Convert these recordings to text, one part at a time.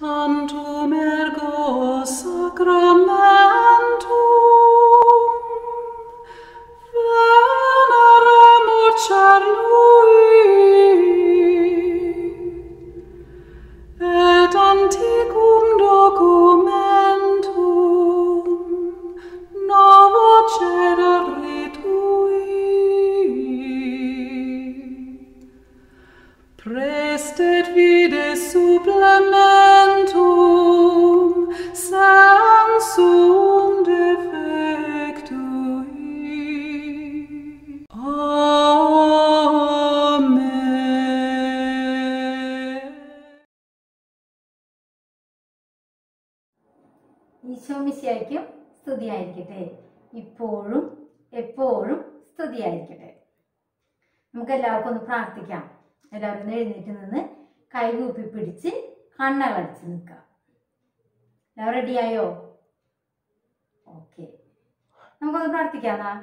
Tantum ergo sacramentum veneremur cernui et antiquum documentum novo cedere tui Prestet vide supplementum sensum defectui. Amen. Isho മിശിയായിരിക്കും സ്തുതിയായിരിക്കട്ടെ ഇപ്പോഴും എപ്പോഴും സ്തുതിയായിരിക്കട്ടെ നമുക്ക് എല്ലാവർക്കും ഒന്ന് പ്രാർത്ഥിക്കാം എല്ലാവരും ഒന്ന് എഴുന്നേറ്റ് നിന്ന് കൈകൂപ്പി പിടിച്ച് കണ്ണടച്ച് നിൽക്കാം എല്ലാവരും റെഡിയായോ ഓക്കെ നമുക്കൊന്ന് പ്രാർത്ഥിക്കാന്നാ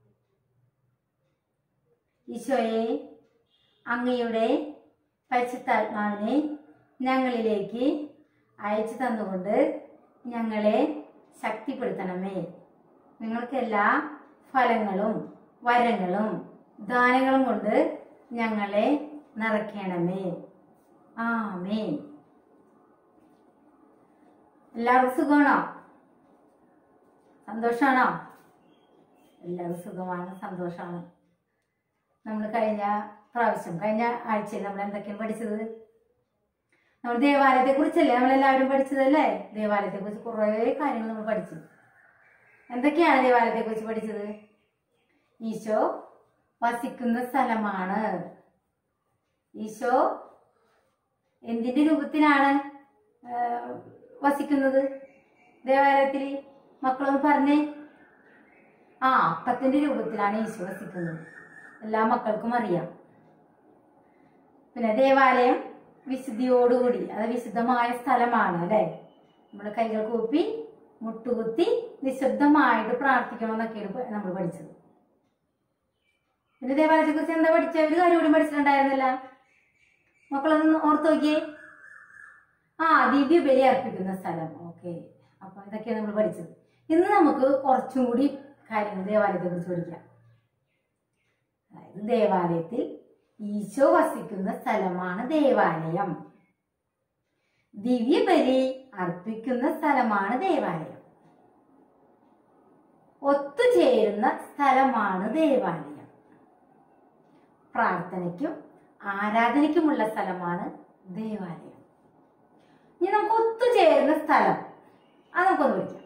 ഈശോയെ അങ്ങയുടെ പരിശുദ്ധാത്മാവിനെ ഞങ്ങളിലേക്ക് അയച്ചു തന്നുകൊണ്ട് ഞങ്ങളെ ശക്തിപ്പെടുത്തണമേ നിങ്ങൾക്ക് എല്ലാ ഫലങ്ങളും വരങ്ങളും ദാനങ്ങളും കൊണ്ട് ഞങ്ങളെ നിറയ്ക്കണമേ ആമേൻ എല്ലാവർക്കും സുഖമാണോ സന്തോഷമാണോ എല്ലാവർക്കും സുഖമാണ് സന്തോഷമാണ് നമ്മൾ കഴിഞ്ഞ പ്രാവശ്യം കഴിഞ്ഞ ആഴ്ചയിൽ നമ്മൾ എന്തൊക്കെയാണ് പഠിച്ചത് നമ്മൾ ദേവാലയത്തെ കുറിച്ചല്ലേ നമ്മൾ എല്ലാവരും പഠിച്ചതല്ലേ ദേവാലയത്തെ കുറിച്ച് കുറേ കാര്യങ്ങൾ നമ്മൾ പഠിച്ചു എന്തൊക്കെയാണ് ദേവാലയത്തെ കുറിച്ച് പഠിച്ചത് ഈശോ വസിക്കുന്ന സ്ഥലമാണ് ഈശോ എന്തിന്റെ രൂപത്തിലാണ് ആ, വസിക്കുന്നത് ദേവാലയത്തിൽ മക്കളൊന്ന് പറഞ്ഞേ ആ അപ്പത്തിന്റെ രൂപത്തിലാണ് ഈശോ വസിക്കുന്നത് എല്ലാ മക്കൾക്കും അറിയാം പിന്നെ ദേവാലയം വിശുദ്ധിയോടുകൂടി അത് വിശുദ്ധമായ സ്ഥലമാണ് അല്ലെ നമ്മൾ കൈകൾ കൂപ്പി മുട്ടുകുത്തി നിശബ്ദമായിട്ട് പ്രാർത്ഥിക്കണമെന്നൊക്കെയാണ് നമ്മൾ പഠിച്ചത് പിന്നെ ദേവാലയത്തെ കുറിച്ച് എന്താ പഠിച്ച ഒരു കാര്യം കൂടി പഠിച്ചിട്ടുണ്ടായിരുന്നില്ല മക്കളൊന്ന് ഓർത്ത് നോക്കിയേ ആ ദിവ്യ ബലി അർപ്പിക്കുന്ന സ്ഥലം ഓക്കെ അപ്പൊ ഇതൊക്കെയാണ് നമ്മൾ പഠിച്ചത് ഇന്ന് നമുക്ക് കുറച്ചും കൂടി കാര്യങ്ങൾ ദേവാലയത്തെ കുറിച്ച് പഠിക്കാം അതായത് ദേവാലയത്തിൽ ഈശോ വസിക്കുന്ന സ്ഥലമാണ് ദേവാലയം ദിവ്യബലി അർപ്പിക്കുന്ന സ്ഥലമാണ് ദേവാലയം ഒത്തുചേരുന്ന സ്ഥലമാണ് ദേവാലയം പ്രാർത്ഥനയ്ക്കും ആരാധനയ്ക്കുമുള്ള സ്ഥലമാണ് ദേവാലയം ഇനി നമുക്ക് ഒത്തുചേരുന്ന സ്ഥലം അത് നമുക്കൊന്ന് വിളിക്കാം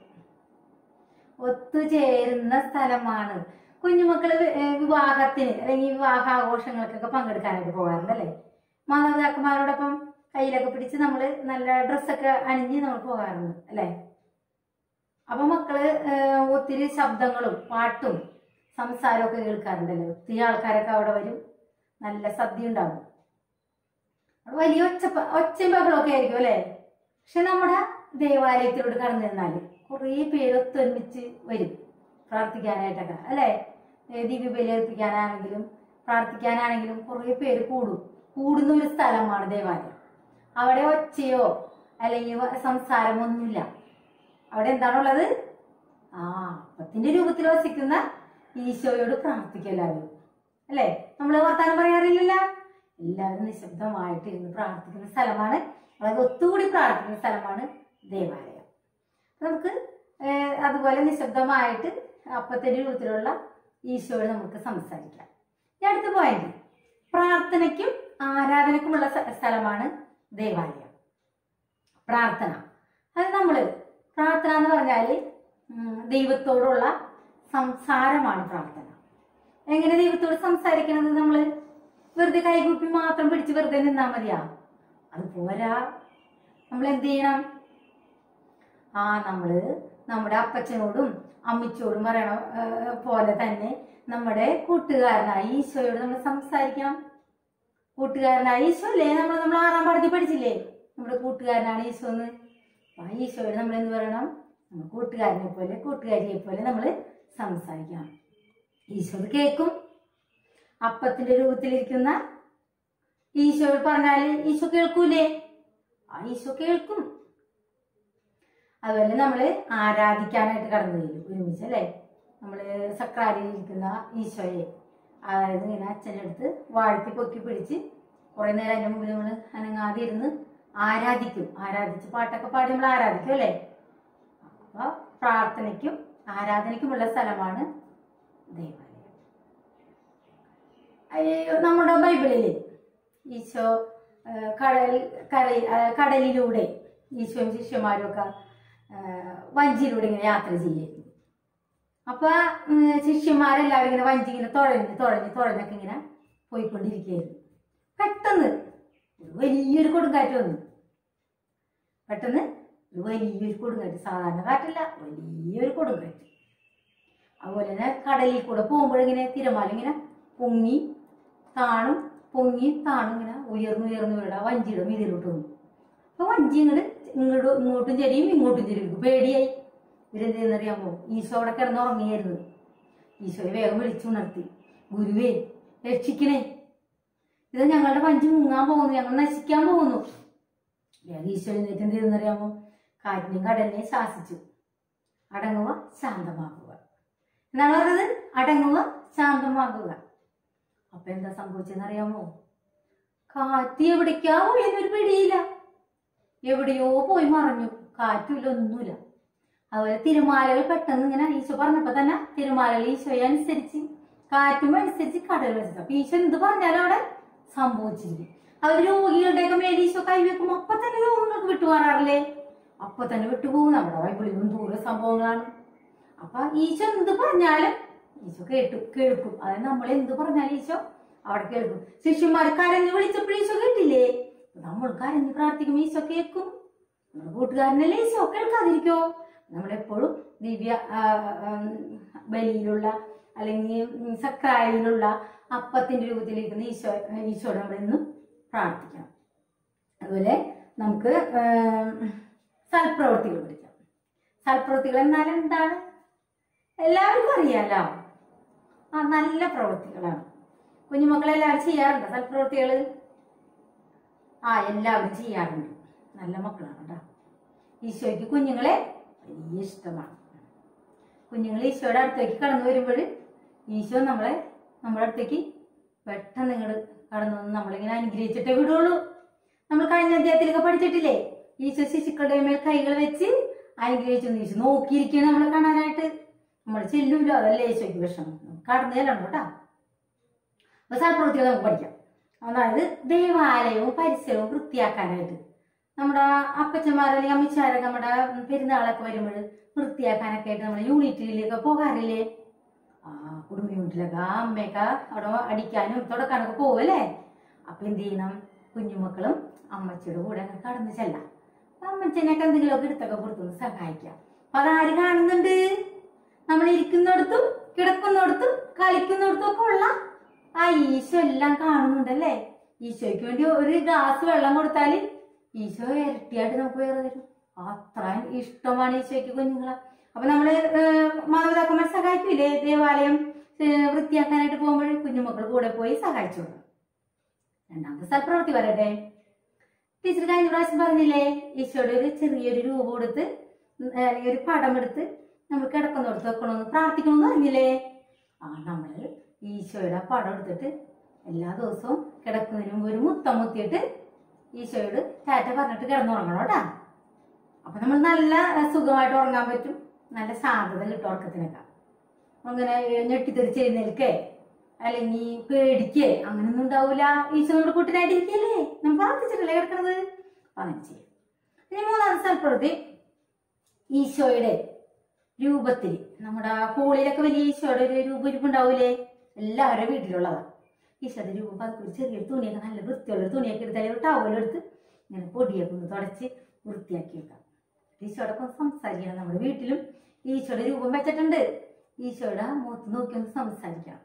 ഒത്തുചേരുന്ന സ്ഥലമാണ് കുഞ്ഞുമക്കള് വി- ഏ, വിവാഹത്തിന് അല്ലെങ്കിൽ വിവാഹാഘോഷങ്ങൾക്കൊക്കെ പങ്കെടുക്കാനായിട്ട് പോകാറുണ്ട് അല്ലേ മാതാപിതാക്കന്മാരോടൊപ്പം കയ്യിലൊക്കെ പിടിച്ച് നമ്മൾ നല്ല ഡ്രസ്സൊക്കെ അണിഞ്ഞ് നമ്മൾ പോകാറുണ്ട് അല്ലേ അപ്പൊ മക്കള് ഏ, ഒത്തിരി ശബ്ദങ്ങളും പാട്ടും സംസാരമൊക്കെ കേൾക്കാറുണ്ടല്ലോ ഒത്തിരി ആൾക്കാരൊക്കെ അവിടെ വരും നല്ല സദ്യ ഉണ്ടാവും അവിടെ വലിയ ഒച്ച ഒച്ചയും ബഹളമൊക്കെ ആയിരിക്കും അല്ലേ പക്ഷെ നമ്മുടെ ദേവാലയത്തിലൂടെ കടന്നു നിന്നാല് കുറേ പേര് ഒത്തൊരുമിച്ച് വരും പ്രാർത്ഥിക്കാനായിട്ടൊക്കെ അല്ലേ ഏ, ദിവ്യബലി അർപ്പിക്കാനാണെങ്കിലും പ്രാർത്ഥിക്കാനാണെങ്കിലും കുറേ പേര് കൂടും കൂടുന്ന ഒരു സ്ഥലമാണ് ദേവാലയം അവിടെ ഒച്ചയോ അല്ലെങ്കിൽ വ- സംസാരമൊന്നുമില്ല അവിടെ എന്താണുള്ളത് ആ അപ്പത്തിന്റെ രൂപത്തിൽ വസിക്കുന്ന ഈശോയോട് പ്രാർത്ഥിക്കും എല്ലാവരും അല്ലേ നമ്മൾ വർത്താനം പറയാറില്ലല്ലോ എല്ലാവരും നിശബ്ദമായിട്ട് ഇരുന്ന് പ്രാർത്ഥിക്കുന്ന സ്ഥലമാണ് വളരെ ഒത്തുകൂടി പ്രാർത്ഥിക്കുന്ന സ്ഥലമാണ് ദേവാലയം അപ്പൊ നമുക്ക് ഏഹ്, അതുപോലെ നിശബ്ദമായിട്ട് അപ്പത്തിന്റെ രൂപത്തിലുള്ള ഈശോയോട് നമുക്ക് സംസാരിക്കാം ഇനി അടുത്ത പോയിന്റ് പ്രാർത്ഥനയ്ക്കും ആരാധനയ്ക്കുമുള്ള സ്ഥ- സ്ഥലമാണ് ദേവാലയം പ്രാർത്ഥന അത് നമ്മള് പ്രാർത്ഥന എന്ന് പറഞ്ഞാല് ഉം, ദൈവത്തോടുള്ള സംസാരമാണ് പ്രാർത്ഥന എങ്ങനെ ദൈവത്തോട് സംസാരിക്കണത് നമ്മള് വെറുതെ കൈകൂപ്പി മാത്രം പിടിച്ച് വെറുതെ നിന്നാ മതിയാ അത് പോരാ നമ്മൾ എന്ത് ചെയ്യണം ആ നമ്മള് നമ്മുടെ അപ്പച്ചനോടും അമ്മച്ചോടും പറയണ ഏ, പോലെ തന്നെ നമ്മുടെ കൂട്ടുകാരനായ ഈശോയോട് നമ്മൾ സംസാരിക്കണം കൂട്ടുകാരനായ ഈശോ അല്ലേ നമ്മൾ നമ്മൾ ആറാം പാഠത്തിൽ പഠിച്ചില്ലേ നമ്മുടെ കൂട്ടുകാരനാണ് ഈശോ എന്ന് അപ്പൊ ആ ഈശോയോട് നമ്മൾ എന്ത് പറയണം നമ്മൾ കൂട്ടുകാരനെ പോലെ കൂട്ടുകാരിയെ പോലെ നമ്മൾ സംസാരിക്കണം ഈശോ അത് കേൾക്കും അപ്പത്തിന്റെ രൂപത്തിലിരിക്കുന്ന ഈശോയോട് പറഞ്ഞാല് ഈശോ കേൾക്കൂലേ ആ ഈശോ കേൾക്കും അതുപോലെ നമ്മൾ ആരാധിക്കാനായിട്ട് കടന്നു ചെല്ലും ഒരുമിച്ച് അല്ലേ നമ്മൾ സക്രാരിയിൽ ഇരിക്കുന്ന ഈശോയെ അതായത് ഇങ്ങനെ അച്ഛൻ്റെ അടുത്ത് വാഴ്ത്തി പൊക്കി പിടിച്ച് കുറേ നേരം അതിൻ്റെ മുമ്പിൽ നമ്മൾ അനങ്ങാതെ ഇരുന്ന് ആരാധിക്കും ആരാധിച്ച് പാട്ടൊക്കെ പാടി നമ്മൾ ആരാധിക്കും അല്ലേ അപ്പോൾ പ്രാർത്ഥനയ്ക്കും ആരാധനയ്ക്കുമുള്ള സ്ഥലമാണ് ദേവാലയം അയ്യോ, നമ്മുടെ ബൈബിളിൽ ഈശോ ആ, കടൽ കരയിൽ ആ, കടലിലൂടെ ഈശോയും ശിഷ്യന്മാരും ഒക്കെ ആ, വഞ്ചിയിലൂടെ ഇങ്ങനെ യാത്ര ചെയ്യായിരുന്നു അപ്പൊ ഉം, ശിഷ്യന്മാരെല്ലാവരും ഇങ്ങനെ വഞ്ചി ഇങ്ങനെ തുഴഞ്ഞ് തുഴഞ്ഞ് തുഴഞ്ഞൊക്കെ ഇങ്ങനെ പോയിക്കൊണ്ടിരിക്കുകയായിരുന്നു പെട്ടെന്ന് ഒരു വലിയൊരു കൊടുങ്കാറ്റ് വന്നു പെട്ടെന്ന് ഒരു വലിയൊരു കൊടുങ്കാറ്റ് സാധാരണ കാറ്റല്ല വലിയൊരു കൊടുങ്കാറ്റ് അതുപോലെ തന്നെ കടലിൽ കൂടെ പോകുമ്പോഴിങ്ങനെ തിരമാല ഇങ്ങനെ പൊങ്ങി താണും പൊങ്ങി താണും ഇങ്ങനെ ഉയർന്നു ഉയർന്നു വീടാ വഞ്ചിയുടെ മീതിലോട്ട് വന്നു അപ്പൊ വഞ്ചി ഇങ്ങോട്ട് ഇങ്ങോട്ട് ഇങ്ങോട്ടും ചെരിയും ഇങ്ങോട്ടും ചെരിയും പേടിയായി ഇവരെന്തെന്നറിയാമോ ഈശോ അവിടെ കിടന്നുറങ്ങിയായിരുന്നു ഈശോയെ വേഗം വിളിച്ചുണർത്തി ഗുരുവേ രക്ഷിക്കണേ ഇത് ഞങ്ങളുടെ വഞ്ചി മുങ്ങാൻ പോകുന്നു ഞങ്ങൾ നശിക്കാൻ പോകുന്നു വേഗം ഈശോ എഴുന്നേറ്റ് എന്ത് ചെയ്തെന്നറിയാമോ കാറ്റിനെയും കടലിനെയും ശാസിച്ചു അടങ്ങുക ശാന്തമാകുക എന്നാണ് പറഞ്ഞത് അടങ്ങുക ശാന്തമാകുക അപ്പൊ എന്താ സംഭവിച്ചെന്നറിയാമോ കാറ്റ് എവിടേക്കാ പോയെന്നൊരു പിടിയില്ല എവിടെയോ പോയി മറഞ്ഞു കാറ്റുമില്ല ഒന്നുമില്ല അതുപോലെ തിരുമാലകൾ പെട്ടെന്ന് ഇങ്ങനെ ഈശോ പറഞ്ഞപ്പോ തന്നെ തിരുമാലകൾ ഈശോയെ അനുസരിച്ച് കാറ്റും അനുസരിച്ച് കടൽ വെച്ചത് അപ്പൊ ഈശോ എന്ത് പറഞ്ഞാലും അവിടെ സംഭവിച്ചിരിക്കും അവർ രോഗികളുടെയൊക്കെ മേലെ ഈശോ കൈവെക്കും അപ്പൊ തന്നെ രോഗങ്ങൾക്ക് വിട്ടുമാറാറില്ലേ അപ്പൊ തന്നെ വിട്ടുപോകും നമ്മുടെ ബൈബിളിലും ദൂര സംഭവങ്ങളാണ് അപ്പൊ ഈശോ എന്ത് പറഞ്ഞാലും ഈശോ കേട്ടു കേൾക്കും അതായത് നമ്മൾ എന്ത് പറഞ്ഞാലും ഈശോ അവിടെ കേൾക്കും ശിഷ്യന്മാർ കരഞ്ഞു വിളിച്ചപ്പോൾ ഈശോ കേട്ടില്ലേ നമ്മൾ കരഞ്ഞു പ്രാർത്ഥിക്കും ഈശോ കേൾക്കും നമ്മുടെ കൂട്ടുകാരനല്ലേ ഈശോ കേൾക്കാതിരിക്കോ നമ്മളെപ്പോഴും ദിവ്യ ആ, ഉം, ബലിയിലുള്ള അല്ലെങ്കിൽ ഉം, സക്രായിലുള്ള അപ്പത്തിന്റെ രൂപത്തിലിരിക്കുന്ന ഈശോ ഈശോയോട് നമ്മൾ ഇന്നും പ്രാർത്ഥിക്കണം അതുപോലെ നമുക്ക് ഉം, സൽപ്രവൃത്തികൾ പഠിക്കാം സൽപ്രവൃത്തികൾ എന്നാൽ എന്താണ് എല്ലാവർക്കും അറിയാലോ ആ നല്ല പ്രവൃത്തികളാണ് കുഞ്ഞുമക്കളെല്ലാവരും ചെയ്യാറുണ്ട് സൽപ്രവൃത്തികൾ ആ എല്ലാവരും ചെയ്യാറുണ്ട് നല്ല മക്കളാണ് കേട്ടോ ഈശോയ്ക്ക് കുഞ്ഞുങ്ങളെ വലിയ ഇഷ്ടമാണ് കുഞ്ഞുങ്ങൾ ഈശോയുടെ അടുത്തേക്ക് കടന്നു വരുമ്പോൾ ഈശോ നമ്മളെ നമ്മുടെ അടുത്തേക്ക് പെട്ടെന്ന് ഇങ്ങോട്ട് കടന്നു വന്ന് നമ്മളിങ്ങനെ അനുഗ്രഹിച്ചിട്ടേ വിടുള്ളൂ നമ്മൾ കഴിഞ്ഞ അധ്യായത്തിലൊക്കെ പഠിച്ചിട്ടില്ലേ ഈശോ ശിശുക്കളുടെ മേൽ കൈകൾ വെച്ച് അനുഗ്രഹിച്ചു ഈശോ നോക്കിയിരിക്കുകയാണ് നമ്മളെ കാണാനായിട്ട് നമ്മൾ ചെല്ലൂല്ലോ അതല്ലേ ഈശോയ്ക്ക് വിഷമം കടന്നു ചെല്ലണം കേട്ടോ അപ്പൊ സൽപ്രവൃത്തികൾ നമുക്ക് പഠിക്കാം അതായത് ദേവാലയവും പരിസരവും വൃത്തിയാക്കാനായിട്ട് നമ്മുടെ അപ്പച്ചന്മാർ അല്ലെങ്കിൽ അമ്മച്ചാരൊക്കെ നമ്മുടെ പെരുന്നാളൊക്കെ വരുമ്പോൾ വൃത്തിയാക്കാനൊക്കെ ആയിട്ട് നമ്മൾ യൂണിറ്റിലൊക്കെ പോകാറില്ലേ ആ കുടുംബ യൂണിറ്റിലൊക്കെ ആ അമ്മയൊക്കെ അവിടെ അടിക്കാനും തുടക്കാനൊക്കെ പോവല്ലേ അപ്പൊ എന്ത് ചെയ്യണം കുഞ്ഞുമക്കളും അമ്മച്ചിയുടെ കൂടെ അങ്ങ് കടന്നു ചെല്ലാം അപ്പൊ അമ്മച്ചനൊക്കെ എന്തെങ്കിലുമൊക്കെ എടുത്തൊക്കെ കൊടുത്തൊന്ന് സഹായിക്കാം അപ്പൊ അതാര് കാണുന്നുണ്ട് നമ്മൾ ഇരിക്കുന്നിടത്തും കിടക്കുന്നിടത്തും കളിക്കുന്നിടത്തും ഒക്കെ ഉള്ള ആ ഈശോ എല്ലാം കാണുന്നുണ്ടല്ലേ ഈശോയ്ക്ക് വേണ്ടി ഒരു ഗ്ലാസ് വെള്ളം കൊടുത്താൽ ഈശോ ഇരട്ടിയായിട്ട് നമുക്ക് വേറെ തരും അത്രയും ഇഷ്ടമാണ് ഈശോയ്ക്ക് കുഞ്ഞുങ്ങളെ അപ്പൊ നമ്മള് ഏഹ്, മാതാപിതാക്കന്മാർ സഹായിക്കില്ലേ ദേവാലയം ഏഹ്, വൃത്തിയാക്കാനായിട്ട് പോകുമ്പോൾ കുഞ്ഞുമക്കൾ കൂടെ പോയി സഹായിച്ചു കൊടുക്കും രണ്ടാമത്തെ സൽപ്രവൃത്തി പറയട്ടെ ടീച്ചർ കഴിഞ്ഞ പ്രാവശ്യം പറഞ്ഞില്ലേ ഈശോയുടെ ഒരു ചെറിയൊരു രൂപ കൊടുത്ത് ഉം, അല്ലെങ്കിൽ ഒരു പടം എടുത്ത് നമ്മൾ കിടക്കുന്നിടത്ത് വെക്കണമെന്ന് പ്രാർത്ഥിക്കണമെന്ന് പറഞ്ഞില്ലേ ആ നമ്മൾ ഈശോയുടെ ആ പടം എടുത്തിട്ട് എല്ലാ ദിവസവും കിടക്കുന്നതിന് മുമ്പ് ഒരു മുത്തം മുത്തിയിട്ട് ഈശോയോട് ടാറ്റ പറഞ്ഞിട്ട് കിടന്നുറങ്ങണം കേട്ടാ അപ്പൊ നമ്മൾ നല്ല അഹ്, സുഖമായിട്ട് ഉറങ്ങാൻ പറ്റും നല്ല ശാന്തത കിട്ടും ഉറക്കത്തിനൊക്കെ അങ്ങനെ ഞെട്ടിത്തെറിച്ച് എഴുന്നേൽക്കേ അല്ലെങ്കിൽ പേടിക്കേ അങ്ങനെയൊന്നും ഉണ്ടാവൂല ഈശോയോട് കൂട്ടിനായിട്ട് ഇരിക്കല്ലേ നമ്മൾ പ്രാർത്ഥിച്ചിട്ടല്ലേ കിടക്കണത് അപ്പൊ അങ്ങനെ ചെയ്യാം ഇനി മൂന്നാമത്തെ സ്ഥലപ്രവൃത്തി ഈശോയുടെ രൂപത്തിൽ നമ്മുടെ ഹോളിലൊക്കെ വലിയ ഈശോയുടെ ഒരു രൂപം ഉണ്ടാവൂലേ എല്ലാവരുടെ വീട്ടിലുള്ളതാ ഈശോയുടെ രൂപം പതുക്കെ ഒരു ചെറിയൊരു തുണിയൊക്കെ നല്ല വൃത്തിയുള്ള ഒരു തുണിയൊക്കെ എടുത്താൽ ഒരു ടവലെടുത്ത് ഇങ്ങനെ പൊടിയൊക്കെ ഒന്ന് തുടച്ച് വൃത്തിയാക്കി വെക്കാം ഈശോയുടെ ഒപ്പം സംസാരിക്കണം നമ്മുടെ വീട്ടിലും ഈശോയുടെ രൂപം വെച്ചിട്ടുണ്ട് ഈശോയുടെ മുഖത്ത് നോക്കി ഒന്ന് സംസാരിക്കണം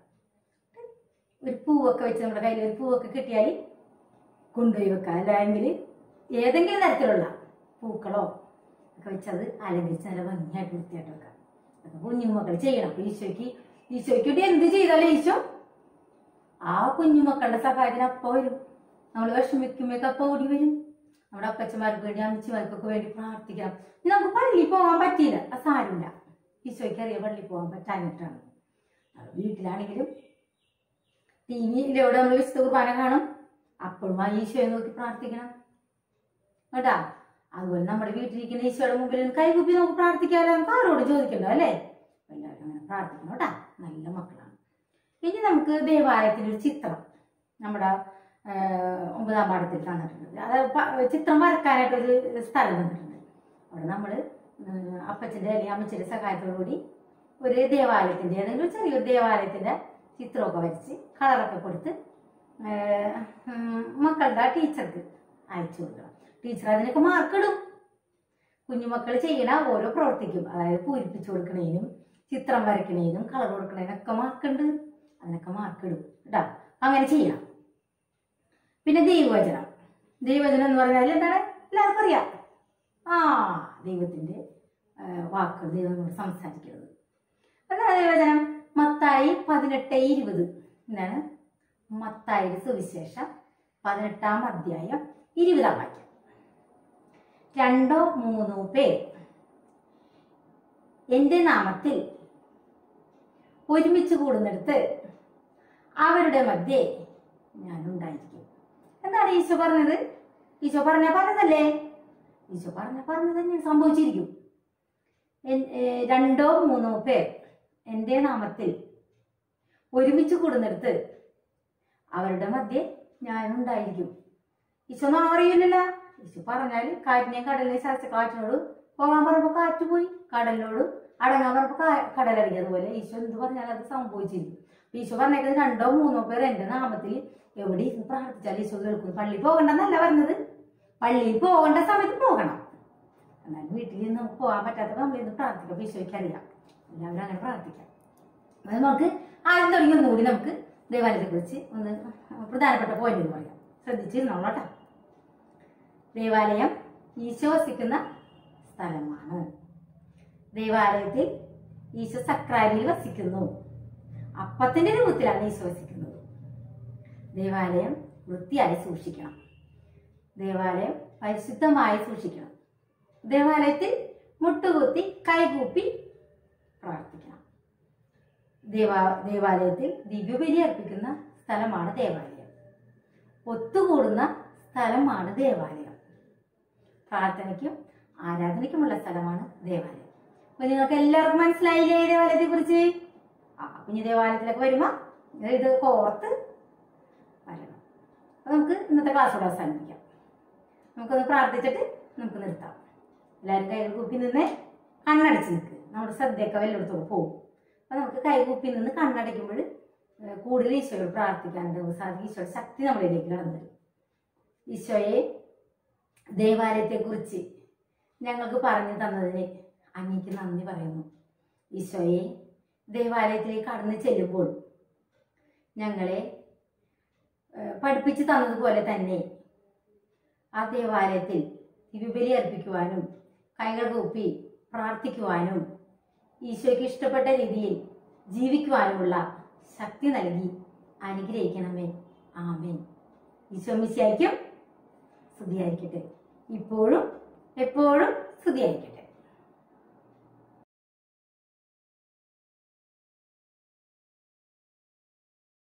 ഒരു പൂവൊക്കെ വെച്ച് നമ്മുടെ കയ്യിൽ ഒരു പൂവൊക്കെ കിട്ടിയാൽ കൊണ്ടുപോയി വെക്കാം അല്ലെങ്കിൽ ഏതെങ്കിലും തരത്തിലുള്ള പൂക്കളോ ഒക്കെ വെച്ചത് അലങ്കരിച്ച് നല്ല ഭംഗിയായിട്ട് വൃത്തിയായിട്ട് വെക്കാം അതൊക്കെ കുഞ്ഞുമക്കൾ ചെയ്യണം അപ്പൊ ഈശോയ്ക്ക് ഈശോയ്ക്ക് വേണ്ടി എന്ത് ചെയ്താലും ഈശോ ആ കുഞ്ഞുമക്കളുടെ സഹായത്തിന് അപ്പ വരും നമ്മൾ വിഷമിക്കുമ്പോഴൊക്കെ അപ്പ ഓടി വരും നമ്മുടെ അപ്പച്ചമാർക്ക് വേണ്ടി അമ്മച്ചിമാർക്കൊക്കെ വേണ്ടി പ്രാർത്ഥിക്കണം ഇനി നമുക്ക് പള്ളിയിൽ പോകാൻ പറ്റിയില്ല അത് സാരമില്ല ഈശോയ്ക്ക് അറിയാം പള്ളിയിൽ പോകാൻ പറ്റാനിട്ടാണ് അത് വീട്ടിലാണെങ്കിലും ടി വിയിലൂടെ നമ്മൾ വിശുദ്ധ കുർബാന കാണും അപ്പോഴും ആ ഈശോയെ നോക്കി പ്രാർത്ഥിക്കണം കേട്ടാ അതുപോലെ നമ്മുടെ വീട്ടിലിരിക്കുന്ന ഈശോയുടെ മുമ്പിൽ നിന്ന് കൈകുപ്പി നമുക്ക് പ്രാർത്ഥിക്കാമല്ലോ നമുക്ക് ആരോട് ചോദിക്കണ്ടോ അല്ലേ എല്ലാവരും അങ്ങനെ പ്രാർത്ഥിക്കണം കേട്ടാ നല്ല മക്കളാണ് ഇനി നമുക്ക് ദേവാലയത്തിൻ്റെ ഒരു ചിത്രം നമ്മുടെ ആ, ഒമ്പതാം പാഠത്തിൽ തന്നിട്ടുണ്ട് അത് പ- ചിത്രം വരക്കാനായിട്ടൊരു സ്ഥലം തന്നിട്ടുണ്ട് അവിടെ നമ്മൾ അപ്പച്ചൻ്റെ അല്ലെങ്കിൽ അമ്മച്ചിൻ്റെ സഹായത്തോടു കൂടി ഒരു ദേവാലയത്തിൻ്റെ ഏതെങ്കിലും ഒരു ചെറിയൊരു ദേവാലയത്തിൻ്റെ ചിത്രമൊക്കെ വരച്ച് കളറൊക്കെ കൊടുത്ത് ആ, ഉം, മക്കളുടെ ടീച്ചർക്ക് അയച്ചു കൊടുക്കണം ടീച്ചർ അതിനൊക്കെ മാർക്കിടും കുഞ്ഞുമക്കൾ ചെയ്യണ ഓരോ പ്രവർത്തിക്കും അതായത് പൂരിപ്പിച്ചു കൊടുക്കണേനും ചിത്രം വരയ്ക്കണേനും കളർ കൊടുക്കണേനൊക്കെ മാർക്കുണ്ട് അതിനൊക്കെ മാർക്കിടും കേട്ടാ അങ്ങനെ ചെയ്യണം പിന്നെ ദൈവവചനം ദൈവവചനം എന്ന് പറഞ്ഞാൽ എന്താണ് എല്ലാവർക്കും അറിയാം ആ ദൈവത്തിന്റെ ആ, വാക്കുകൾ ദൈവം നമ്മോട് സംസാരിക്കുന്നത് എന്താണ് ദൈവവചനം മത്തായി പതിനെട്ട് ഇരുപത് എന്താണ് മത്തായിയുടെ സുവിശേഷം പതിനെട്ടാം അധ്യായം ഇരുപതാം വാക്യം രണ്ടോ മൂന്നോ പേർ എന്റെ നാമത്തിൽ ഒരുമിച്ച് കൂടുന്നിടത്ത് അവരുടെ മധ്യേ ഞാൻ ഉണ്ടായിരിക്കും എന്താണ് ഈശോ പറഞ്ഞത് ഈശോ പറഞ്ഞ പറഞ്ഞതല്ലേ ഈശോ പറഞ്ഞ പറഞ്ഞത് തന്നെ സംഭവിച്ചിരിക്കും എൻ- ഏ, രണ്ടോ മൂന്നോ പേർ എൻ്റെ നാമത്തിൽ ഒരുമിച്ച് കൂടുന്നിടത്ത് അവരുടെ മധ്യേ ഞാൻ ഉണ്ടായിരിക്കും ഈശോ നാ അറിയില്ലല്ല ഈശോ പറഞ്ഞാൽ കാറ്റിനെ കടലിനെ ശാസ്ത്ര കാറ്റിനോട് പോകാൻ പറഞ്ഞപ്പോൾ കാറ്റ് പോയി കടലിനോട് അടങ്ങാൻ പറഞ്ഞപ്പോൾ കാ- കടലടങ്ങി അതുപോലെ ഈശോ എന്ത് പറഞ്ഞാൽ അത് സംഭവിച്ചിരിക്കും അപ്പൊ ഈശോ പറഞ്ഞേക്കുന്നത് രണ്ടോ മൂന്നോ പേർ എൻ്റെ നാമത്തിൽ എവിടെ ഇരുന്ന് പ്രാർത്ഥിച്ചാൽ ഈശോ കേൾക്കും പള്ളി പോകണ്ടെന്നല്ല പറഞ്ഞത് പള്ളിയിൽ പോകേണ്ട സമയത്ത് പോകണം എന്നാൽ വീട്ടിൽ നിന്ന് നമുക്ക് പോകാൻ പറ്റാത്തപ്പോൾ നമ്മൾ ഇന്ന് പ്രാർത്ഥിക്കാം അപ്പൊ ഈശോയ്ക്ക് അറിയാം എല്ലാവരും അങ്ങനെ പ്രാർത്ഥിക്കാം അത് നമുക്ക് ആദ്യം തുടങ്ങി ഒന്നുകൂടി നമുക്ക് ദേവാലയത്തെ കുറിച്ച് ഒന്ന് പ്രധാനപ്പെട്ട പോയിന്റുകൾ പറയാം ശ്രദ്ധിച്ചിരുന്നോളൂ കേട്ടോ ദേവാലയം ഈശോ വസിക്കുന്ന സ്ഥലമാണ് ദേവാലയത്തിൽ ഈശോ സക്രാരിയിൽ വസിക്കുന്നു അപ്പത്തിന്റെ രൂപത്തിലാണ് ഈശോ വസിക്കുന്നത് ദേവാലയം വൃത്തിയായി സൂക്ഷിക്കണം ദേവാലയം പരിശുദ്ധമായി സൂക്ഷിക്കണം ദേവാലയത്തിൽ മുട്ടുകുത്തി കൈകൂപ്പി പ്രാർത്ഥിക്കണം ദേവാ ദേവാലയത്തിൽ ദിവ്യബലി അർപ്പിക്കുന്ന സ്ഥലമാണ് ദേവാലയം ഒത്തുകൂടുന്ന സ്ഥലമാണ് ദേവാലയം പ്രാർത്ഥനയ്ക്കും ആരാധനയ്ക്കുമുള്ള സ്ഥലമാണ് ദേവാലയം അപ്പൊ നിങ്ങൾക്ക് എല്ലാവർക്കും മനസ്സിലായില്ലേ ഈ ദേവാലയത്തെ കുറിച്ച് ആ കുഞ്ഞു ദേവാലയത്തിലൊക്കെ വരുമ്പോ ഇത് കോർത്ത് വരണം അപ്പൊ നമുക്ക് ഇന്നത്തെ ക്ലാസ്സോട് അവസാനിപ്പിക്കാം നമുക്കൊന്ന് പ്രാർത്ഥിച്ചിട്ട് നമുക്ക് നിർത്താം എല്ലാവരും കൈകൾ കുപ്പി നിന്ന് കണ്ണടച്ച് നിൽക്ക് നമ്മുടെ ശ്രദ്ധയൊക്കെ വല്ലയിടത്തോട്ട് പോകും അപ്പൊ നമുക്ക് കൈകൂപ്പി നിന്ന് കണ്ണടയ്ക്കുമ്പോൾ കൂടുതൽ ഈശോയോട് പ്രാർത്ഥിക്കാനുണ്ട് നമുക്ക് സാധിക്കും ഈശോയുടെ ശക്തി നമ്മളിലേക്ക് കടന്നു വരും ഈശോയെ ദേവാലയത്തെക്കുറിച്ച് ഞങ്ങൾക്ക് പറഞ്ഞു തന്നതിന് അങ്ങേക്ക് നന്ദി പറയുന്നു ഈശോയെ ദേവാലയത്തിലേക്ക് കടന്നു ചെല്ലുമ്പോൾ ഞങ്ങളെ ഏഹ്, പഠിപ്പിച്ചു തന്നതുപോലെ തന്നെ ആ ദേവാലയത്തിൽ ദിവ്യബലി അർപ്പിക്കുവാനും കൈകൾ കൂപ്പി പ്രാർത്ഥിക്കുവാനും ഈശോയ്ക്ക് ഇഷ്ടപ്പെട്ട രീതിയിൽ ജീവിക്കുവാനുമുള്ള ശക്തി നൽകി അനുഗ്രഹിക്കണമേ ആമേൻ ഈശോ മിശിയായിരിക്കും സ്തുതിയായിരിക്കട്ടെ ഇപ്പോഴും എപ്പോഴും സ്തുതിയായിരിക്കട്ടെ